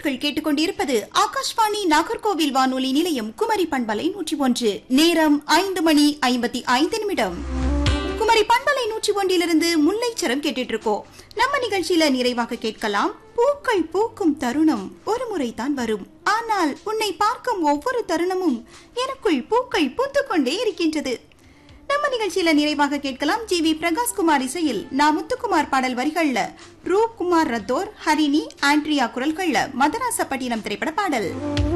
நேயர்கள் கேட்டுக்கொண்டிருப்பது ஆகாஷ்வாணி நாகர்கோவில் வானொலி நிலையம் குமரி பண்பலை நூற்றி ஒன்று நேரம் ஐந்து மணி ஐம்பத்தி ஐந்து நிமிடம் குமரி பண்பலை நூற்றி ஒன்றிலிருந்து முல்லைச்சரம் கேட்டுட்டு இருக்கோம் நம்ம நிகழ்ச்சியில நிறைவாக கேட்கலாம் பூக்கள் பூக்கும் தருணம் ஒரு முறைதான் வரும் ஆனால் உன்னை பார்க்கும் ஒவ்வொரு தருணமும் எனக்குள் பூக்கள் பூத்துக்கொண்டே இருக்கின்றது நம்ம நிகழ்ச்சியில நிறைவாக கேட்கலாம் ஜி வி பிரகாஷ்குமார் இசையில் நா முத்துக்குமார் பாடல் வரிகள்ல ரூப் குமார் ரத்தோர் ஹரிணி ஆண்ட்ரியா குரல்கள்ல மதராசப்பட்டினம் திரைப்பட பாடல்